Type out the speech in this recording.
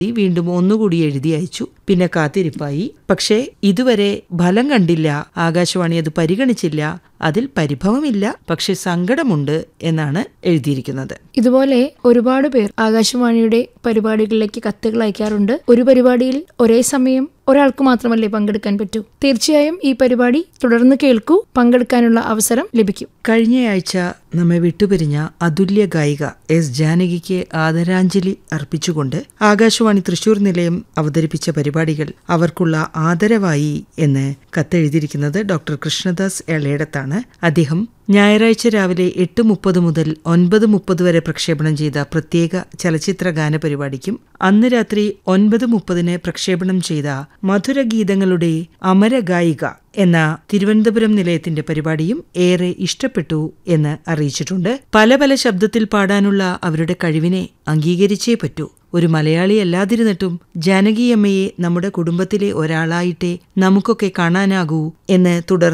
വീണ്ടും ഒന്നുകൂടി എഴുതി അയച്ചു പിന്നെ കാത്തിരിപ്പായി പക്ഷേ ഇതുവരെ ഫലം കണ്ടില്ല ആകാശവാണി അത് പരിഗണിച്ചില്ല അതിൽ പരിഭവമില്ല പക്ഷെ സങ്കടമുണ്ട് എന്നാണ് എഴുതിയിരിക്കുന്നത് ഇതുപോലെ ഒരുപാട് പേർ ആകാശവാണിയുടെ പരിപാടികളിലേക്ക് കത്തുകൾ അയക്കാറുണ്ട് ഒരു പരിപാടിയിൽ ഒരേ സമയം ഒരാൾക്ക് മാത്രമല്ലേ പങ്കെടുക്കാൻ പറ്റൂ തീർച്ചയായും ഈ പരിപാടി തുടർന്ന് കേൾക്കൂ പങ്കെടുക്കാനുള്ള അവസരം ലഭിക്കും കഴിഞ്ഞയാഴ്ച നമ്മെ വിട്ടുപിരിഞ്ഞ അതുല്യ ഗായിക എസ് ജാനകിക്ക് ആദരാഞ്ജലി അർപ്പിച്ചുകൊണ്ട് ആകാശവാണി തൃശൂർ നിലയം അവതരിപ്പിച്ച പരിപാടികൾ അവർക്കുള്ള ആദരവായി എന്ന് കത്തെഴുതിയിരിക്കുന്നത് ഡോക്ടർ കൃഷ്ണദാസ് എളേടത്താണ് അദ്ദേഹം ഞായറാഴ്ച രാവിലെ എട്ട് മുപ്പത് മുതൽ ഒൻപത് മുപ്പത് വരെ പ്രക്ഷേപണം ചെയ്ത പ്രത്യേക ചലച്ചിത്ര ഗാന പരിപാടിക്കും അന്ന് രാത്രി ഒൻപത് മുപ്പതിന് പ്രക്ഷേപണം ചെയ്ത മധുരഗീതങ്ങളുടെ അമരഗായിക എന്ന തിരുവനന്തപുരം നിലയത്തിന്റെ പരിപാടിയും ഏറെ ഇഷ്ടപ്പെട്ടു എന്ന് അറിയിച്ചിട്ടുണ്ട് പല പല ശബ്ദത്തിൽ പാടാനുള്ള അവരുടെ കഴിവിനെ അംഗീകരിച്ചേ പറ്റൂ ഒരു മലയാളി അല്ലാതിരുന്നിട്ടും ജാനകിയമ്മയെ നമ്മുടെ കുടുംബത്തിലെ ഒരാളായിട്ടേ നമുക്കൊക്കെ കാണാനാകൂ എന്ന് തുടർ